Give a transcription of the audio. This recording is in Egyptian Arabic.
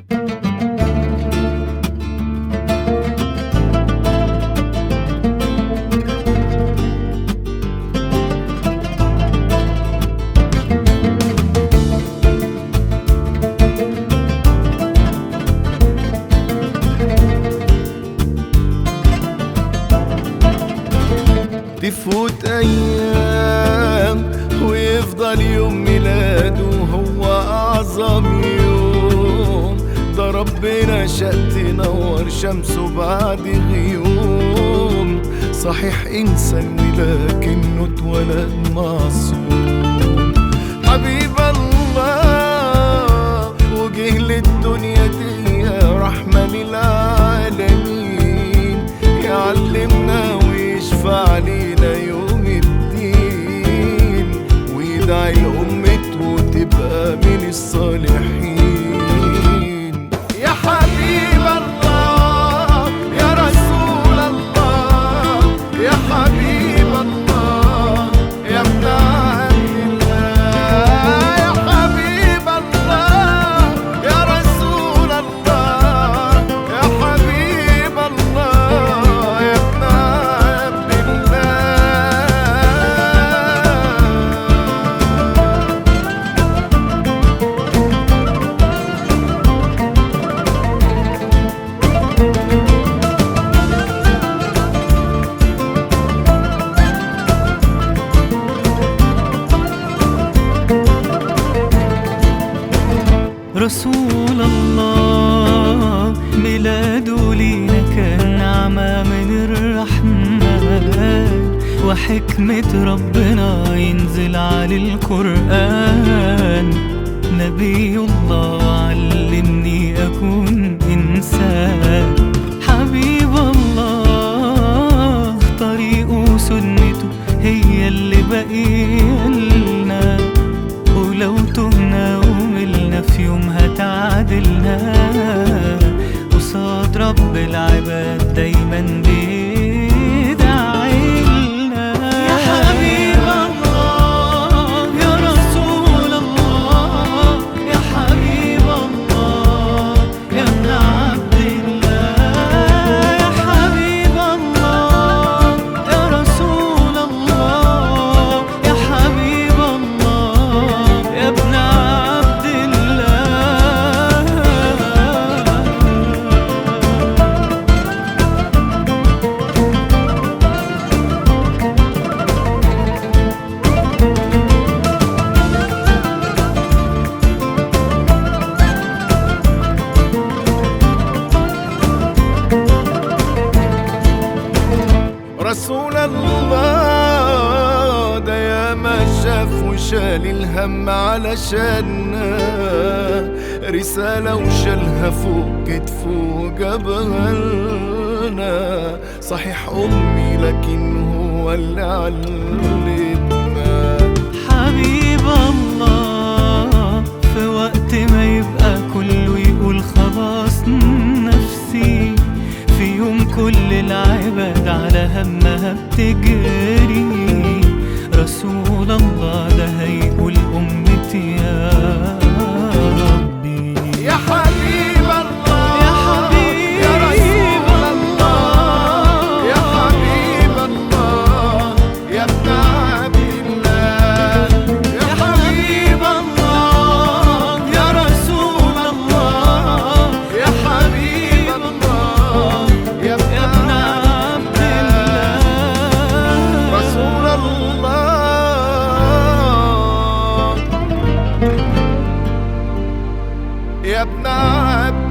تفوت ايام ويفضل يوم ميلاده هو اعظم يوم ده ربنا شاء تنور شمسه بعد غيوم صحيح انسان ولكنه اتولد معصوم حبيب الله وجه للدنيا دي رحمة للعالمين يعلمنا ويشفع لينا يوم الدين ويدعي لأمته تبقى من الصالحين يا حبيب الله يا رسول الله يا حبيب الله يا ابن عبد الله يا حبيب الله يا رسول الله يا حبيب الله يا ابن عبد الله رسول الله ميلاده لينا كان نعمة من الرحمن وحكمة ربنا ينزل على القرآن نبي الله علمني أكون إنسان حبيب الله طريقه سنته هي اللي بقيلنا ولو تهنا وملنا في يومها تعادلنا قصاد رب العباد دايما بيدعيلنا يا حبيب الله يا رسول الله يا حبيب الله يا ابن عبد الله يا حبيب الله يا رسول الله يا حبيب الله يا ابن عبد الله رسول الله ده يا ما شاف وشال الهم علشاننا رسالة وشالها فوق كتفه وجابها لنا صحيح أمي لكن هو اللي علمنا حبيب الله في وقت ما يبقى كله يقول خلاص نفسي في يوم كل العباد على همها بتجري رسول الله ده هيقول أمتي يا ربي يا حبيب الله يا حبيب يا رسول الله يا حبيب الله يا ابن عبد الله يا حبيب الله يا رسول الله يا حبيب الله يا ابن يا ابن عبد الله رسول الله يا ابن عبد